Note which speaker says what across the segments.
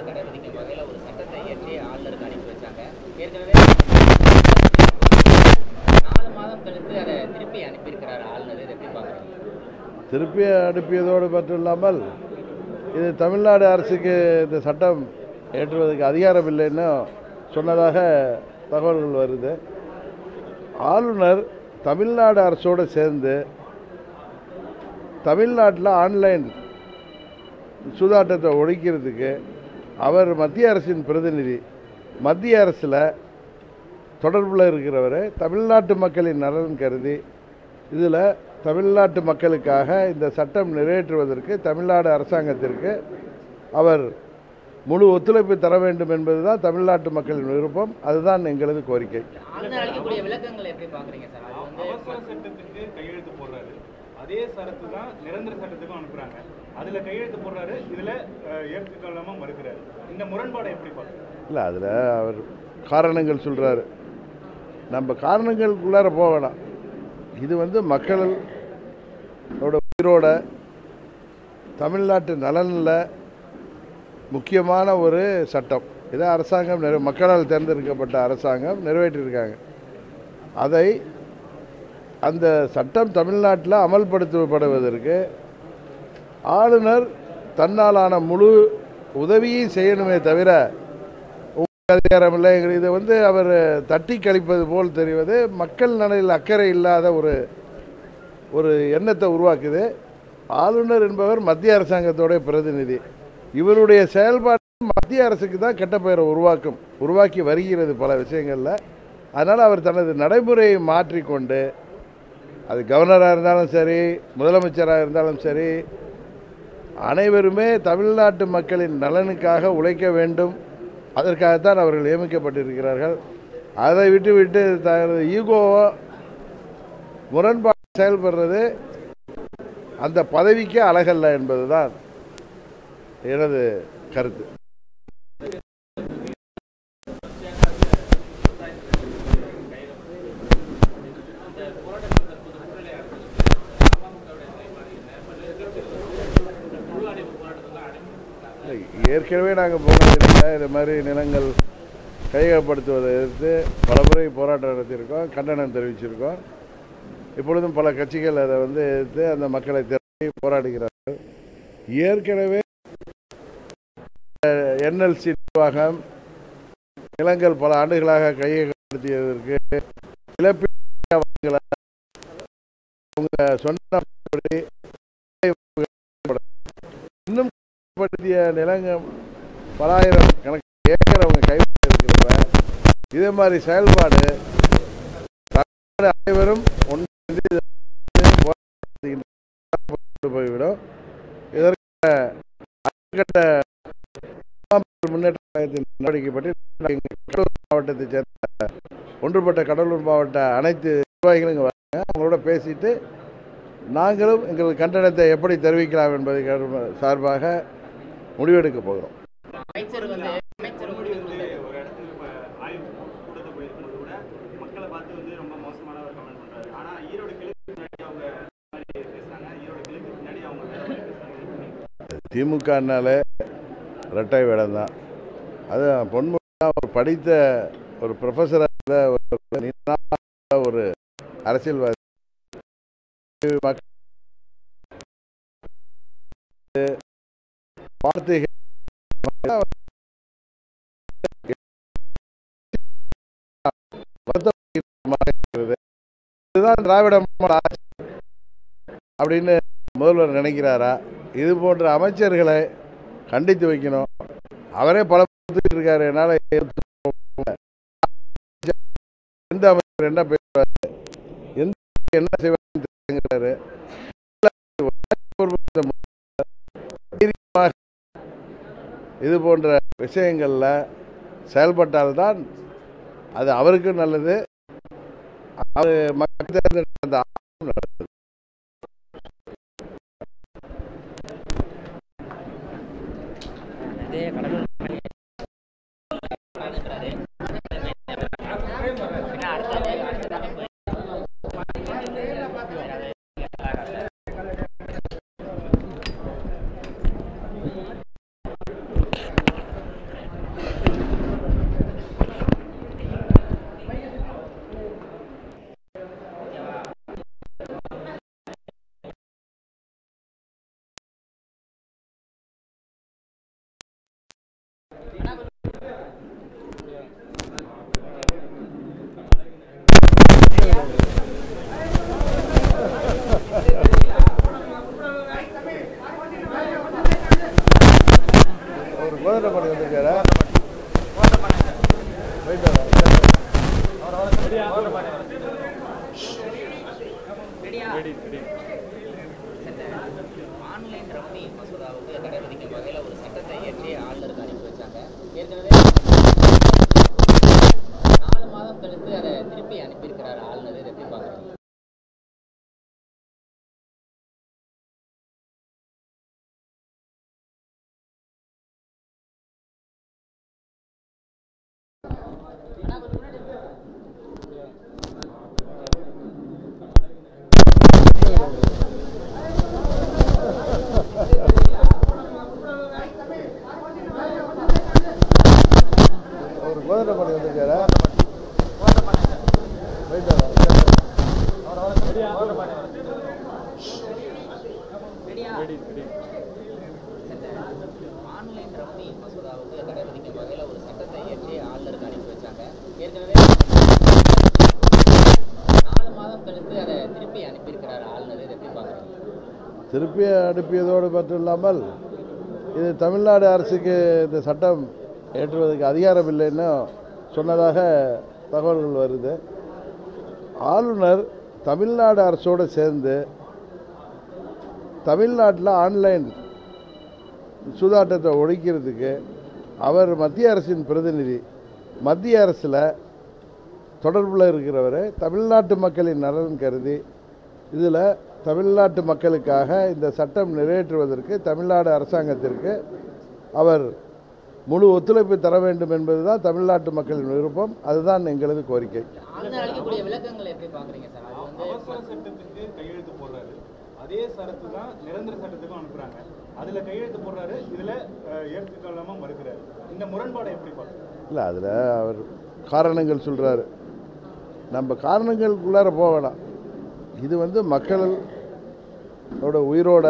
Speaker 1: தடை விதிக்கும் வகையில ஒரு சட்டத்தை இயற்றி ஆளுநருக்கு அனுப்பி வச்சாங்க ஏற்கனவே நாலு மாதம் கழித்து அதை திருப்பி அனுப்பியிருக்கிறார் ஆளுநர் இதை எப்படி பாக்குறீங்க
Speaker 2: திருப்பி அனுப்பியதோடு மட்டும் இல்லாமல் இது தமிழ்நாடு அரசுக்கு இந்த சட்டம் ஏற்றுவதற்கு அதிகாரம் இல்லைன்னு சொன்னதாக தகவல்கள் வருது ஆளுநர் தமிழ்நாடு அரசோடு சேர்ந்து தமிழ்நாட்டில் ஆன்லைன் சூதாட்டத்தை ஒழிக்கிறதுக்கு அவர் மத்திய அரசின் பிரதிநிதி மத்திய அரசில் தொடர்பில் இருக்கிறவர் தமிழ்நாட்டு மக்களின் நலன் கருதி இதில் தமிழ்நாட்டு மக்களுக்காக இந்த சட்டம் நிறைவேற்றுவதற்கு தமிழ்நாடு அரசாங்கத்திற்கு அவர் முழு ஒத்துழைப்பு தர வேண்டும் என்பதுதான் தமிழ்நாட்டு மக்களின் விருப்பம் அதுதான் எங்களது கோரிக்கை
Speaker 1: ஆளுநர் அளிக்கக்கூடிய விளக்கங்களை எப்படி பாக்குறீங்க சார் அது வந்து
Speaker 3: அவசர சட்டத்துக்கு கையெழுத்து போடுறாரு அதே சரத்து தான் நிரந்தர சட்டத்துக்கும் அனுப்புறாங்க அதுல கையெழுத்து போடுறாரு இதுல அஹ், ஏற்றுக்கொள்ளாம மறுக்கிறாரு இந்த முரண்பாடை எப்படி பார்க்குறீங்க
Speaker 2: இல்லை அதில் அவர் காரணங்கள் சொல்கிறாரு நம்ம காரணங்களுக்குள்ளார போக வேணாம் இது வந்து மக்களோட உயிரோட தமிழ்நாட்டு நலனில் முக்கியமான ஒரு சட்டம் இதை அரசாங்கம் நிறை மக்களால் தேர்ந்தெடுக்கப்பட்ட அரசாங்கம் நிறைவேற்றியிருக்காங்க அதை அந்த சட்டம் தமிழ்நாட்டில் அமல்படுத்தப்படுவதற்கு ஆளுநர் தன்னாலான முழு உதவியும் செய்யணுமே தவிர உங்களுக்கு அதிகாரம் இல்லை எங்களுக்கு இதை வந்து அவர் தட்டி கழிப்பது போல் தெரிவது மக்கள் நலனில் அக்கறை இல்லாத ஒரு ஒரு எண்ணத்தை உருவாக்குது ஆளுநர் என்பவர் மத்திய அரசாங்கத்தோட பிரதிநிதி இவருடைய செயல்பாடு மத்திய அரசுக்கு தான் கெட்ட பெயரை உருவாக்கும் உருவாக்கி வருகிறது பல விஷயங்களில் அதனால் அவர் தனது நடைமுறையை மாற்றிக்கொண்டு அது கவர்னராக இருந்தாலும் சரி முதலமைச்சராக இருந்தாலும் சரி அனைவருமே தமிழ்நாட்டு மக்களின் நலனுக்காக உழைக்க வேண்டும் அதற்காகத்தான் அவர்கள் நியமிக்கப்பட்டிருக்கிறார்கள் அதை விட்டு விட்டு தனது ஈகோவோ முரண்பாடு செயல்படுறது அந்த பதவிக்கே அழகல்ல என்பதுதான் எனது கருத்து இல்லை, ஏற்கனவே நாங்கள் போன நிலையில் இது மாதிரி நிலங்கள் கையகப்படுத்துவதை எதிர்த்து பலமுறை போராட்டம் நடத்தியிருக்கோம் கண்டனம் தெரிவிச்சிருக்கோம் இப்பொழுதும் பல கட்சிகள் அதை வந்து எதிர்த்து அந்த மக்களை திரட்டி போராடுகிறார்கள் ஏற்கனவே என்எல்சி நிர்வாகம் நிலங்கள் பல ஆண்டுகளாக கையகப்படுத்தியதற்கு இழப்பீடு வழங்கல அவங்க சொன்னபடி இன்னும் படுத்திய நிலங்கள் பலாயிரம் கணக்கு ஏக்கர் அவங்க கைவிட்டு இருக்கிறப்ப இதே மாதிரி செயல்பாடு தமிழ்நாடு அனைவரும் ஒன்றிணைந்து இதை போராட்டத்தில் போய்விடும் இதற்கு அடுத்த முன்னேற்ற கழகத்தின் நடவடிக்கைப்பட்டு எங்கள் கடலூர் மாவட்டத்தைச் சேர்ந்த ஒன்றுபட்ட கடலூர் மாவட்ட அனைத்து நிர்வாகிகளும் இங்கே வராங்க அவங்களோட பேசிட்டு நாங்களும் எங்கள் கண்டனத்தை எப்படி தெரிவிக்கலாம் என்பதை சார்பாக முடிவெடுக்க போகிறோம்
Speaker 1: அமைச்சர் வந்து அமைச்சர் முடிவு
Speaker 3: வந்து ஒரு இடத்துல இப்ப ஆய்வு கூட்டத்தை போயிருக்கும்போது கூட மக்களை பார்த்து வந்து ரொம்ப மோசமான ஒரு கமெண்ட் பண்றாரு ஆனா ஈரோடு கிழக்கு முன்னாடி அவங்க இந்த மாதிரி பேசுறாங்க ஈரோடு கிழக்கு முன்னாடி அவங்க வேற மாதிரி பேசுறாங்க
Speaker 2: திமுகனாலே ரெட்டை வேடம் தான் அது பொன்முகம் ஒரு படித்த ஒரு ப்ரொஃபஸராக ஒரு நிதானமான ஒரு அரசியல்வாதி மக்கள் வார்த்தைகள் வருத்தமாக இருக்கிறது. இதுதான் திராவிட மாடல் ஆட்சி அப்படின்னு முதல்வர் நினைக்கிறாரா இது போன்ற அமைச்சர்களை கண்டித்து வைக்கணும் அவரே பல கொடுத்துட்டு இருக்காரு என்னால ஏத்துக்க முடியல. எந்த அமைச்சர் என்ன பேசுவாரு எந்த அமைச்சர் என்ன செய்வாருன்னு தெரியுங்கிறாரு. தைரியமாக இது போன்ற விஷயங்கள்ல செயல்பட்டால்தான் அது அவருக்கும் நல்லது அவர் மக்கள் தேர்ந்தெடுத்த அந்த ஆளும் நல்லது
Speaker 1: இதே கடலூர்
Speaker 2: கோதண்டபாடி வந்திருக்காரா போயிட்டு வரேன்.
Speaker 1: ஆன்லைன் ரம்மி மசோதாவுக்கு தடை விதிக்கும் வகையில் ஒரு சட்டத்தை இயற்றி ஆளுநருக்கு அனுப்பி வச்சாங்க ஏற்கனவே நாலு மாதம் கழித்து அதை திருப்பி அனுப்பியிருக்கிறார் ஆளுநர் இதை எப்படி பார்க்குறீங்க
Speaker 2: ஒரு கோதண்டபாடி வந்திருக்காரா போயிட்டு வரேன்.
Speaker 1: ஆன்லைன் ரம்மி மசோதாவுக்கு தடை விதிக்கும் வகையில் ஒரு சட்டத்தை இயற்றி ஆளுநருக்கு அனுப்பி வச்சாங்க ஏற்கனவே நாலு மாதம் கழித்து அதை திருப்பி அனுப்பியிருக்கிறார் ஆளுநர் இதை எப்படி பார்க்குறீங்க
Speaker 2: திருப்பி அனுப்பியதோடு மட்டும் இல்லாமல் இது தமிழ்நாடு அரசுக்கு இந்த சட்டம் ஏற்றுவதற்கு அதிகாரம் இல்லைன்னு சொன்னதாக தகவல்கள் வருது ஆளுநர் தமிழ்நாடு அரசோடு சேர்ந்து தமிழ்நாட்டில் ஆன்லைன் சூதாட்டத்தை ஒழிக்கிறதுக்கு அவர் மத்திய அரசின் பிரதிநிதி மத்திய அரசில் தொடர்பில் இருக்கிறவர் தமிழ்நாட்டு மக்களின் நலன் கருதி இதில் தமிழ்நாட்டு மக்களுக்காக இந்த சட்டம் நிறைவேற்றுவதற்கு தமிழ்நாடு அரசாங்கத்திற்கு அவர் முழு ஒத்துழைப்பு தர வேண்டும் என்பதுதான் தமிழ்நாட்டு மக்களின் விருப்பம் அதுதான் எங்களது கோரிக்கை
Speaker 1: ஆளுநர் அளிக்கக்கூடிய விளக்கங்களை எப்படி பார்க்குறீங்க சார் அது வந்து
Speaker 3: அவசர சட்டத்துக்கு கையெழுத்து போடுறாரு அதே சரத்து தான் நிரந்தர சட்டத்துக்கும் அனுப்புறாங்க அதுல கையெழுத்து போடுறாரு இதுல அஹ், ஏற்றுக்கொள்ளாம மறுக்கிறாரு இந்த முரண்பாடை எப்படி பார்க்குறீங்க
Speaker 2: இல்லை அதில் அவர் காரணங்கள் சொல்கிறாரு நம்ம காரணங்களுக்குள்ளார போக வேணாம் இது வந்து மக்களோட உயிரோட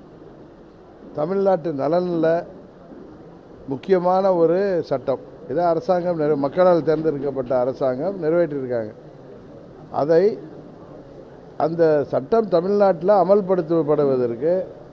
Speaker 2: தமிழ்நாட்டு நலனில் முக்கியமான ஒரு சட்டம் இதை அரசாங்கம் நிறை மக்களால் தேர்ந்தெடுக்கப்பட்ட அரசாங்கம் நிறைவேற்றியிருக்காங்க அதை அந்த சட்டம் தமிழ்நாட்டில் அமல்படுத்தப்படுவதற்கு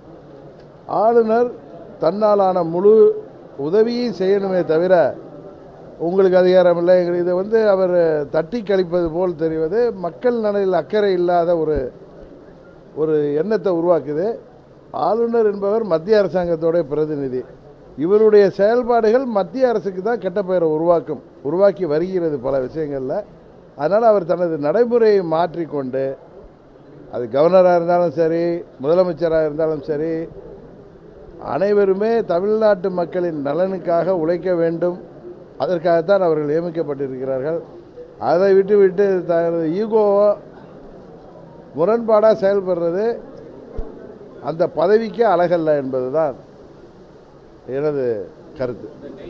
Speaker 2: ஆளுநர் தன்னாலான முழு உதவியும் செய்யணுமே தவிர உங்களுக்கு அதிகாரம் இல்லை எங்கள் இதை வந்து அவர் தட்டி கழிப்பது போல் தெரிவது மக்கள் நலனில் அக்கறை இல்லாத ஒரு ஒரு எண்ணத்தை உருவாக்குது ஆளுநர் என்பவர் மத்திய அரசாங்கத்தோட பிரதிநிதி இவருடைய செயல்பாடுகள் மத்திய அரசுக்கு தான் கெட்ட பெயரை உருவாக்கும் உருவாக்கி வருகிறது பல விஷயங்களில் அதனால் அவர் தனது நடைமுறையை மாற்றிக்கொண்டு அது கவர்னராக இருந்தாலும் சரி முதலமைச்சராக இருந்தாலும் சரி அனைவருமே தமிழ்நாட்டு மக்களின் நலனுக்காக உழைக்க வேண்டும் அதற்காகத்தான் அவர்கள் நியமிக்கப்பட்டிருக்கிறார்கள் அதை விட்டு விட்டு தனது ஈகோவோ முரண்பாடாக செயல்படுறது அந்த பதவிக்கே அழகல்ல என்பதுதான் எனது கருத்து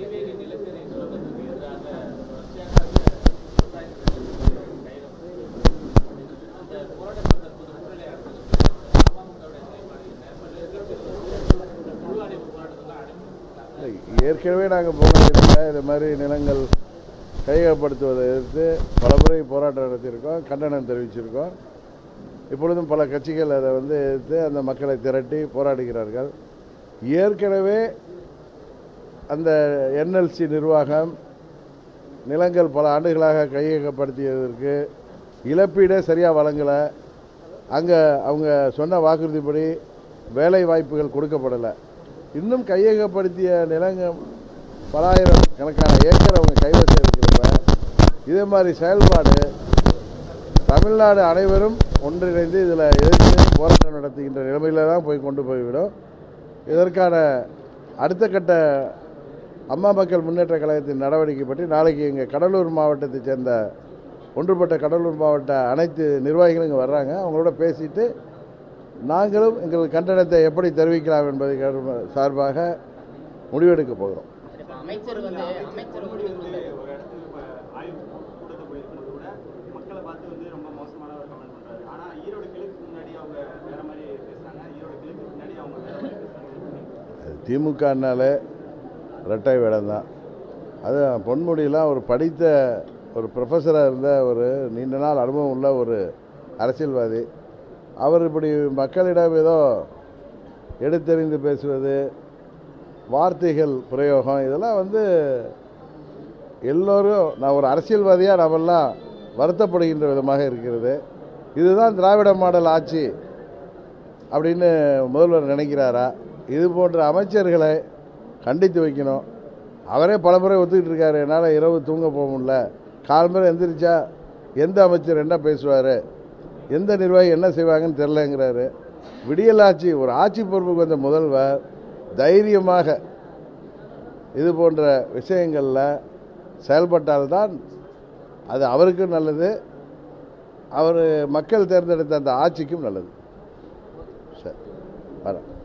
Speaker 2: இல்லை, ஏற்கனவே நாங்கள் போனதில்லை இது மாதிரி நிலங்கள் கையகப்படுத்துவதை எதிர்த்து பலமுறை போராட்டம் நடத்தியிருக்கோம் கண்டனம் தெரிவிச்சிருக்கோம் இப்பொழுதும் பல கட்சிகள் அதை வந்து எதிர்த்து அந்த மக்களை திரட்டி போராடுகிறார்கள் ஏற்கனவே அந்த என்எல்சி நிர்வாகம் நிலங்கள் பல ஆண்டுகளாக கையகப்படுத்தியதற்கு இழப்பீடே சரியாக வழங்கலை அங்கே அவங்க சொன்ன வாக்குறுதிப்படி வேலை வாய்ப்புகள் கொடுக்கப்படலை இன்னும் கையகப்படுத்திய நிலங்கள் பலாயிரம் கணக்கான ஏக்கர் அவங்க கைவசம் இருக்கிறப்ப இதே மாதிரி செயல்பாடு தமிழ்நாடு அனைவரும் ஒன்றிணைந்து இதில் எதிர்த்து போராட்டம் நடத்துகின்ற நிலைமையில தான் போய் கொண்டு போய்விடும் இதற்கான அடுத்த கட்ட அம்மா மக்கள் முன்னேற்ற கழகத்தின் நடவடிக்கை பற்றி நாளைக்கு எங்கள் கடலூர் மாவட்டத்தைச் சேர்ந்த ஒன்றுபட்ட கடலூர் மாவட்ட அனைத்து நிர்வாகிகளும் இங்கே வர்றாங்க அவங்களோட பேசிட்டு நாங்களும் எங்கள் கண்டனத்தை எப்படி தெரிவிக்கலாம் என்பதை கரு- சார்பாக முடிவெடுக்க போகிறோம்
Speaker 1: இப்ப அமைச்சர் வந்து அமைச்சர் முடிவு
Speaker 3: வந்து ஒரு இடத்துக்கு இப்ப ஆய்வு கூட்டத்தை போயிருக்கும்போது கூட மக்களை பார்த்து வந்து ரொம்ப மோசமான ஒரு கமெண்ட் பண்றாரு ஆனா ஈரோடு கிழக்கு முன்னாடி அவங்க வேற மாதிரி பேசுறாங்க ஈரோடு கிழக்கு முன்னாடி அவங்க வேற மாதிரி பேசுறாங்க
Speaker 2: அது திமுகனாலே ரெட்டை வேடம் தான் அது பொன்முடியெலாம் ஒரு படித்த ஒரு ப்ரொஃபஸராக இருந்த ஒரு நீண்ட நாள் அனுபவம் உள்ள ஒரு அரசியல்வாதி அவர் இப்படி மக்களிடம் ஏதோ எடுத்தெறிந்து பேசுவது வார்த்தைகள் பிரயோகம் இதெல்லாம் வந்து எல்லோரும் நான் ஒரு அரசியல்வாதியாக நாமெல்லாம் வருத்தப்படுகின்ற விதமாக இருக்கிறது இதுதான் திராவிட மாடல் ஆட்சி அப்படின்னு முதல்வர் நினைக்கிறாரா இது போன்ற அமைச்சர்களை கண்டித்து வைக்கணும் அவரே பலமுறை ஒத்துக்கிட்டு இருக்காரு என்னால் இரவு தூங்க போக முடியல காலம்பரை எந்திரிச்சா எந்த அமைச்சர் என்ன பேசுவார் எந்த நிர்வாகி என்ன செய்வாங்கன்னு தெரிலங்கிறாரு விடியல் ஆட்சி ஒரு ஆட்சி பொறுப்புக்கு வந்த முதல்வர் தைரியமாக இது போன்ற விஷயங்களில் செயல்பட்டால்தான் அது அவருக்கும் நல்லது அவர் மக்கள் தேர்ந்தெடுத்த அந்த ஆட்சிக்கும் நல்லது சரி வரேன்